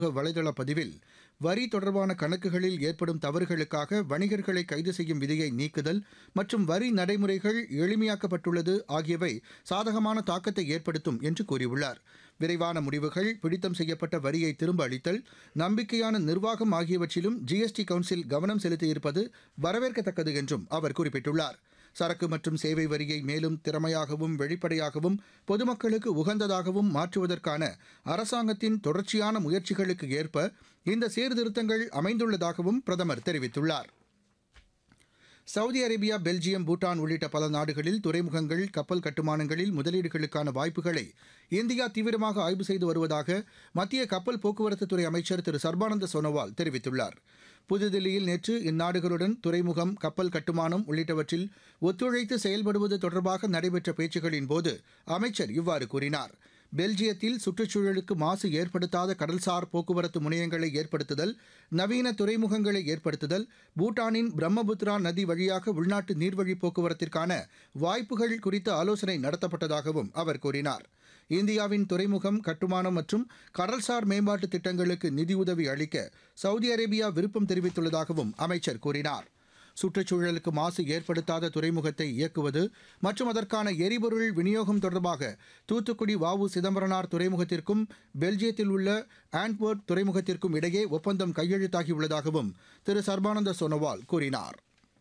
வலைதள பதிவில் வரி தொடர்பான கணக்குகளில் ஏற்படும் தவறுகளுக்காக வணிகர்களை கைது செய்யும் விதியை நீக்குதல் மற்றும் வரி நடைமுறைகள் எளிமையாக்கப்பட்டுள்ளது ஆகியவை சாதகமான தாக்கத்தை ஏற்படுத்தும் என்று கூறியுள்ளார் விரைவான முடிவுகள் பிடித்தம் செய்யப்பட்ட வரியை திரும்ப அளித்தல் நம்பிக்கையான நிர்வாகம் ஆகியவற்றிலும் ஜிஎஸ்டி கவுன்சில் கவனம் செலுத்தியிருப்பது வரவேற்கத்தக்கது என்றும் அவர் குறிப்பிட்டுள்ளார் சரக்கு மற்றும் சேவை வரியை மேலும் திறமையாகவும் வெளிப்படையாகவும் பொதுமக்களுக்கு உகந்ததாகவும் மாற்றுவதற்கான அரசாங்கத்தின் தொடர்ச்சியான முயற்சிகளுக்கு ஏற்ப இந்த சீர்திருத்தங்கள் அமைந்துள்ளதாகவும் பிரதமர் தெரிவித்துள்ளார் சவுதி அரேபியா பெல்ஜியம் பூட்டான் உள்ளிட்ட பல நாடுகளில் துறைமுகங்கள் கப்பல் கட்டுமானங்களில் முதலீடுகளுக்கான வாய்ப்புகளை இந்தியா தீவிரமாக ஆய்வு செய்து வருவதாக மத்திய கப்பல் போக்குவரத்துத்துறை அமைச்சர் திரு சர்பானந்த சோனோவால் தெரிவித்துள்ளார் புதுதில்லியில் நேற்று இந்நாடுகளுடன் துறைமுகம் கப்பல் கட்டுமானம் உள்ளிட்டவற்றில் ஒத்துழைத்து செயல்படுவது தொடர்பாக நடைபெற்ற பேச்சுகளின் போது அமைச்சர் இவ்வாறு கூறினார் பெல்ஜியத்தில் சுற்றுச்சூழலுக்கு மாசு ஏற்படுத்தாத கடல்சார் போக்குவரத்து முனையங்களை ஏற்படுத்துதல் நவீன துறைமுகங்களை ஏற்படுத்துதல் பூட்டானின் பிரம்மபுத்திரா நதி வழியாக உள்நாட்டு நீர்வழி போக்குவரத்திற்கான வாய்ப்புகள் குறித்த ஆலோசனை நடத்தப்பட்டதாகவும் அவர் கூறினார் இந்தியாவின் துறைமுகம் கட்டுமானம் மற்றும் கடல்சார் மேம்பாட்டு திட்டங்களுக்கு நிதியுதவி அளிக்க சவுதி அரேபியா விருப்பம் தெரிவித்துள்ளதாகவும் அமைச்சர் கூறினார் சுற்றுச்சூழலுக்கு மாசு ஏற்படுத்தாத துறைமுகத்தை இயக்குவது மற்றும் அதற்கான எரிபொருள் விநியோகம் தொடர்பாக தூத்துக்குடி வாவு சிதம்பரனார் துறைமுகத்திற்கும் பெல்ஜியத்தில் உள்ள ஆண்ட்வர்ட் துறைமுகத்திற்கும் இடையே ஒப்பந்தம் கையெழுத்தாகியுள்ளதாகவும் திரு சர்பானந்த சோனோவால் கூறினார்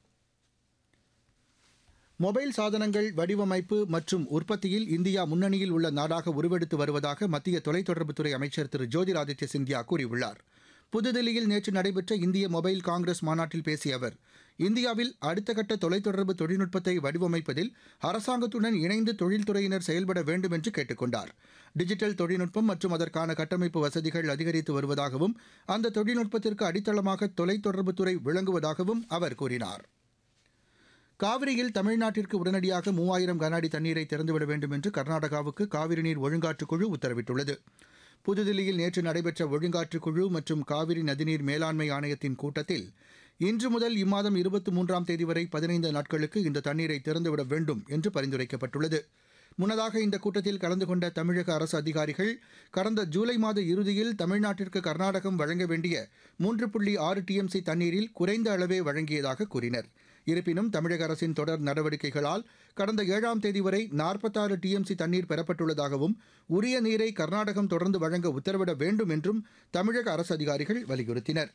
மொபைல் சாதனங்கள் வடிவமைப்பு மற்றும் உற்பத்தியில் இந்தியா முன்னணியில் உள்ள நாடாக உருவெடுத்து வருவதாக மத்திய தொலைத்தொடர்புத்துறை அமைச்சர் திரு ஜோதிராதித்ய சிந்தியா கூறியுள்ளார் புதுதில்லியில் நேற்று நடைபெற்ற இந்திய மொபைல் காங்கிரஸ் மாநாட்டில் பேசிய அவர் இந்தியாவில் அடுத்த கட்ட தொலைத்தொடர்பு தொழில்நுட்பத்தை வடிவமைப்பதில் அரசாங்கத்துடன் இணைந்து தொழில்துறையினர் செயல்பட வேண்டும் என்று கேட்டுக் கொண்டார் டிஜிட்டல் தொழில்நுட்பம் மற்றும் அதற்கான கட்டமைப்பு வசதிகள் அதிகரித்து வருவதாகவும் அந்த தொழில்நுட்பத்திற்கு அடித்தளமாக தொலைத்தொடர்புத்துறை விளங்குவதாகவும் அவர் கூறினார் காவிரியில் தமிழ்நாட்டிற்கு உடனடியாக மூவாயிரம் கன அடி தண்ணீரை திறந்துவிட வேண்டும் என்று கர்நாடகாவுக்கு காவிரி நீர் ஒழுங்காற்றுக் குழு உத்தரவிட்டுள்ளது புதுதில்லியில் நேற்று நடைபெற்ற ஒழுங்காற்றுக் குழு மற்றும் காவிரி நதிநீர் மேலாண்மை ஆணையத்தின் கூட்டத்தில் இன்று முதல் இம்மாதம் இருபத்தி மூன்றாம் தேதி வரை பதினைந்து நாட்களுக்கு இந்த தண்ணீரை திறந்துவிட வேண்டும் என்று பரிந்துரைக்கப்பட்டுள்ளது முன்னதாக இந்த கூட்டத்தில் கலந்து கொண்ட தமிழக அரசு அதிகாரிகள் கடந்த ஜூலை மாத இறுதியில் தமிழ்நாட்டிற்கு கர்நாடகம் வழங்க வேண்டிய மூன்று புள்ளி ஆறு டிஎம்சி தண்ணீரில் குறைந்த அளவே வழங்கியதாக கூறினர் இருப்பினும் தமிழக அரசின் தொடர் நடவடிக்கைகளால் கடந்த ஏழாம் தேதி வரை நாற்பத்தாறு டிஎம்சி தண்ணீர் பெறப்பட்டுள்ளதாகவும் உரிய நீரை கர்நாடகம் தொடர்ந்து வழங்க உத்தரவிட வேண்டும் என்றும் தமிழக அரசு அதிகாரிகள் வலியுறுத்தினர்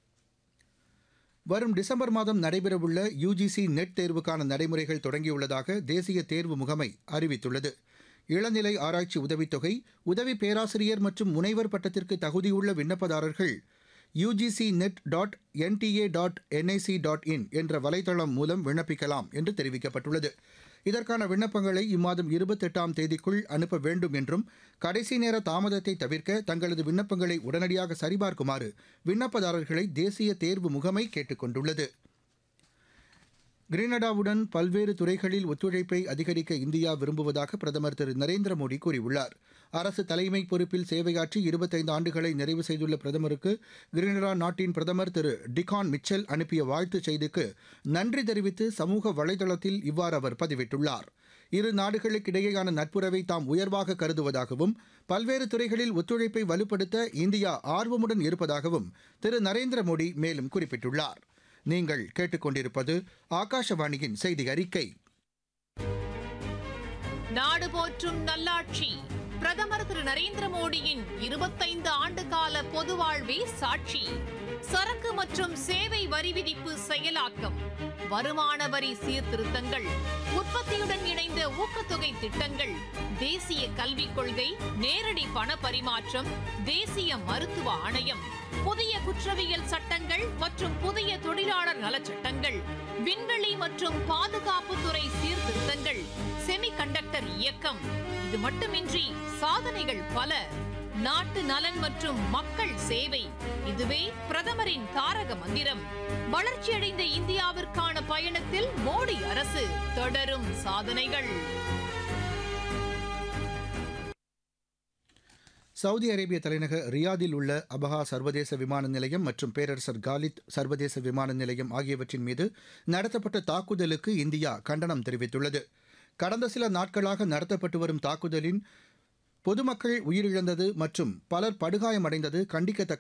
வரும் டிசம்பர் மாதம் நடைபெறவுள்ள யுஜிசி நெட் தேர்வுக்கான நடைமுறைகள் தொடங்கியுள்ளதாக தேசிய தேர்வு முகமை அறிவித்துள்ளது இளநிலை ஆராய்ச்சி உதவித்தொகை உதவி பேராசிரியர் மற்றும் முனைவர் பட்டத்திற்கு தகுதியுள்ள விண்ணப்பதாரர்கள் UGC NET dot NTA dot NIC dot in என்ற வலைதளம் மூலம் விண்ணப்பிக்கலாம் என்று தெரிவிக்கப்பட்டுள்ளது இதற்கான விண்ணப்பங்களை இம்மாதம் இருபத்தெட்டாம் தேதிக்குள் அனுப்ப வேண்டும் என்றும் கடைசி நேர தாமதத்தை தவிர்க்க தங்களது விண்ணப்பங்களை உடனடியாக சரிபார்க்குமாறு விண்ணப்பதாரர்களை தேசிய தேர்வு முகமை கேட்டுக் கொண்டுள்ளது கிரீனடாவுடன் பல்வேறு துறைகளில் ஒத்துழைப்பை அதிகரிக்க இந்தியா விரும்புவதாக பிரதமர் திரு நரேந்திர மோடி கூறியுள்ளார் அரசு தலைமை பொறுப்பில் சேவையாற்றி இருபத்தைந்து ஆண்டுகளை நிறைவு செய்துள்ள பிரதமருக்கு கிரீனடா நாட்டின் பிரதமர் திரு டிகான் மிச்சல் அனுப்பிய வாழ்த்துச் செய்திக்கு நன்றி தெரிவித்து சமூக வலைதளத்தில் இவ்வாறு அவர் பதிவிட்டுள்ளார் இரு நாடுகளுக்கிடையேயான நட்புறவை தாம் உயர்வாக கருதுவதாகவும் பல்வேறு துறைகளில் ஒத்துழைப்பை வலுப்படுத்த இந்தியா ஆர்வமுடன் இருப்பதாகவும் திரு நரேந்திர மோடி மேலும் குறிப்பிட்டுள்ளார் நீங்கள் கேட்டுக்கொண்டிருப்பது ஆகாஷவாணியின் செய்தி அறிக்கை நாடு போற்றும் நல்லாட்சி பிரதமர் திரு நரேந்திர மோடியின் இருபத்தைந்து ஆண்டு கால பொது வாழ்வே சாட்சி சரக்கு மற்றும் சேவை வரி விதிப்பு செயலாக்கம் வருமான வரி சீர்திருத்தங்கள் உற்பத்தியுடன் இணைந்த ஊக்கத்தொகை திட்டங்கள் தேசிய கல்விக் கொள்கை நேரடி பண பரிமாற்றம் தேசிய மருத்துவ ஆணையம் புதிய குற்றவியல் சட்டங்கள் மற்றும் புதிய தொழிலாளர் நலச்சட்டங்கள் விண்வெளி மற்றும் பாதுகாப்புத்துறை சீர்திருத்தங்கள் செமிகண்டக்டர் இயக்கம் இது மட்டுமின்றி சாதனைகள் பல நாட்டு நலன் மற்றும் மக்கள் சேவை இதுவே பிரதமரின் தாரக மந்திரம் வளர்ச்சியடைந்த இந்தியாவிற்கான பயணத்தில் மோடி அரசு தொடரும் சாதனைகள் சவுதி அரேபிய தலைநகர் ரியாதில் உள்ள அபஹா சர்வதேச விமான நிலையம் மற்றும் பேரரசர் காலித் சர்வதேச விமான நிலையம் ஆகியவற்றின் மீது நடத்தப்பட்ட தாக்குதலுக்கு இந்தியா கண்டனம் தெரிவித்துள்ளது கடந்த சில நாட்களாக நடத்தப்பட்டு வரும் தாக்குதலின் பொதுமக்கள் உயிரிழந்தது மற்றும் பலர் படுகாயமடைந்தது கண்டிக்கத்தக்க